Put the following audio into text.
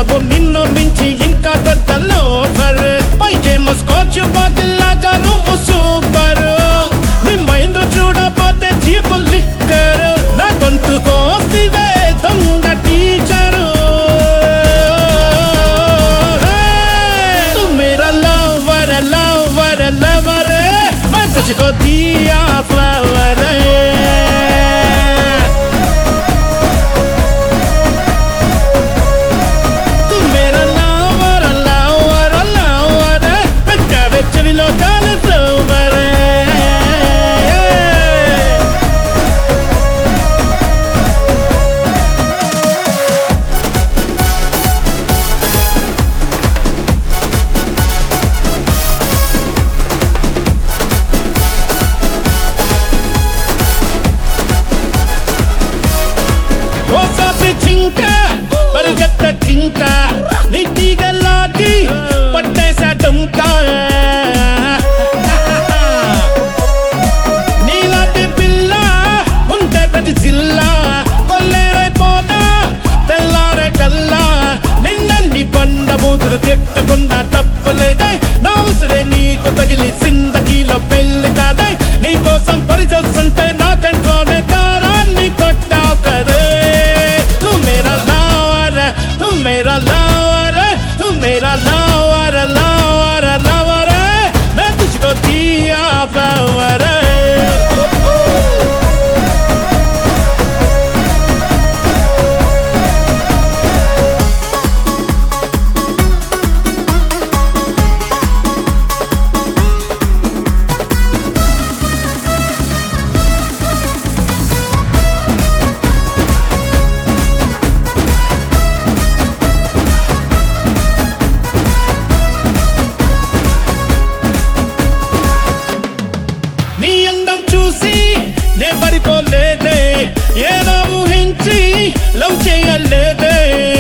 నువ్వు నిన్ను మించి ఇంకా పెద్ద లోఫర్ పైకేమో స్కాచ్ బాటిల్ లాగా నువ్వు సూపర్ నీ మైండ్ చూడపోతే చీపు లిక్కర్ నా గొంతు కోసివే దొంగ టీచరు तू मेरा lover lover lover मैं तुझको दिया flower तू मेरा lover lover lover मैं तेरे चलिलो काले flower ఓసారి చింక పరిగెత్త చింక నీటిగలాగి పట్టేసా డుంక నీలాంటి పిల్ల ఉంటే ప్రతి జిల్లా కొల్లేరైపోతా తెల్లారే కల్లా నిన్నన్ని బండ మూతులు తిట్టకుండా తప్పులేదే నా ఉసిరే నీకు తగిలి సిందకీలో పెళ్లి కాదే నీకోసం పరిచొస్తుంటే నా కంట్లోనే కారాన్ని కొట్టావు కదే తు మేరా లావర్ తు మేరా లావర్ తు మేరా లావర్ లావర్ లావర్ मैं तुझको दिया फ्लावर నీ అందం చూసి నే పడిపోలేదే ఏదో ఊహించి లవ్ చేయలేదే